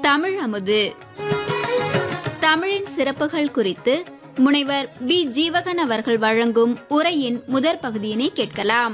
தமிழ் அமுது தமிழின் சிறப்புகள் குறித்து முனைவர் பி ஜீவகன் அவர்கள் வழங்கும் உரையின் முதற் பகுதியினை கேட்கலாம்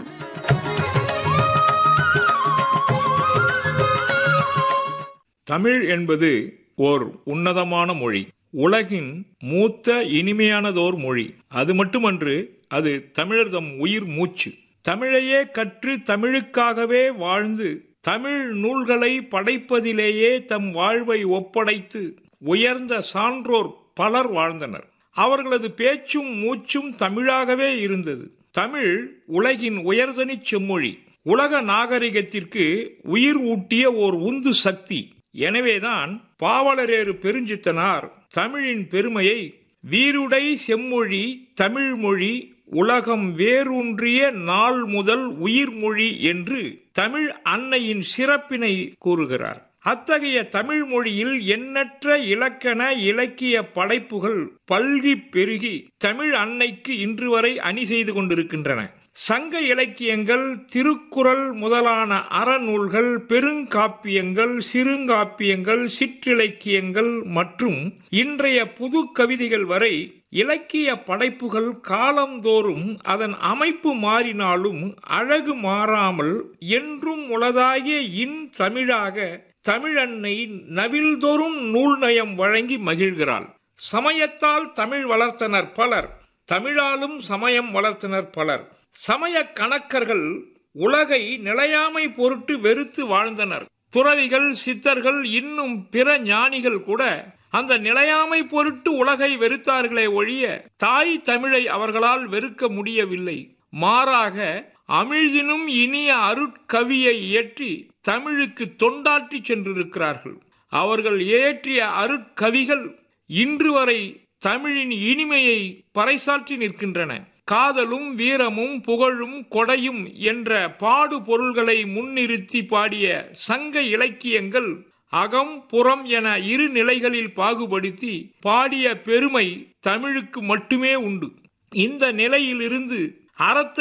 தமிழ் என்பது ஓர் உன்னதமான மொழி உலகின் மூத்த இனிமையானதோர் மொழி அது மட்டுமன்று அது தமிழர் தம் உயிர் மூச்சு தமிழையே கற்று தமிழுக்காகவே வாழ்ந்து தமிழ் நூல்களை படைப்பதிலேயே தம் வாழ்வை ஒப்படைத்து உயர்ந்த சான்றோர் பலர் வாழ்ந்தனர் அவர்களது பேச்சும் மூச்சும் தமிழாகவே இருந்தது தமிழ் உலகின் உயர்தனிச் செம்மொழி உலக நாகரிகத்திற்கு உயிர் ஊட்டிய ஓர் உந்து சக்தி எனவேதான் பாவலரேறு பெருஞ்சித்தனார் தமிழின் பெருமையை வீருடை செம்மொழி தமிழ்மொழி உலகம் வேரூன்றிய நாள் முதல் உயிர்மொழி என்று தமிழ் அன்னையின் சிறப்பினை கூறுகிறார் அத்தகைய தமிழ் மொழியில் எண்ணற்ற இலக்கண இலக்கிய படைப்புகள் பல்கி பெருகி தமிழ் அன்னைக்கு இன்று வரை அணி செய்து கொண்டிருக்கின்றன சங்க இலக்கியங்கள் திருக்குறள் முதலான அறநூல்கள் பெருங்காப்பியங்கள் சிறுங்காப்பியங்கள் சிற்றிலக்கியங்கள் மற்றும் இன்றைய புது கவிதைகள் வரை இலக்கிய படைப்புகள் காலந்தோறும் அதன் அமைப்பு மாறினாலும் அழகு மாறாமல் என்றும் உளதாகிய இன் தமிழாக தமிழன்னை நவில்தோறும் நூல் நயம் வழங்கி மகிழ்கிறாள் சமயத்தால் தமிழ் வளர்த்தனர் பலர் தமிழாலும் சமயம் வளர்த்தனர் பலர் சமய கணக்கர்கள் உலகை நிலையாமை பொருட்டு வெறுத்து வாழ்ந்தனர் துறவிகள் சித்தர்கள் இன்னும் பிற ஞானிகள் கூட அந்த நிலையாமை பொருட்டு உலகை வெறுத்தார்களே ஒழிய தாய் தமிழை அவர்களால் வெறுக்க முடியவில்லை மாறாக அமிழ்தினும் இனிய அருட்கவியை இயற்றி தமிழுக்கு தொண்டாற்றி சென்றிருக்கிறார்கள் அவர்கள் இயற்றிய அருட்கவிகள் இன்று வரை தமிழின் இனிமையை பறைசாற்றி நிற்கின்றன காதலும் வீரமும் புகழும் கொடையும் என்ற பாடு பொருள்களை முன்னிறுத்தி பாடிய சங்க இலக்கியங்கள் அகம் புறம் என இரு நிலைகளில் பாகுபடுத்தி பாடிய பெருமை தமிழுக்கு மட்டுமே உண்டு இந்த நிலையிலிருந்து அறத்தை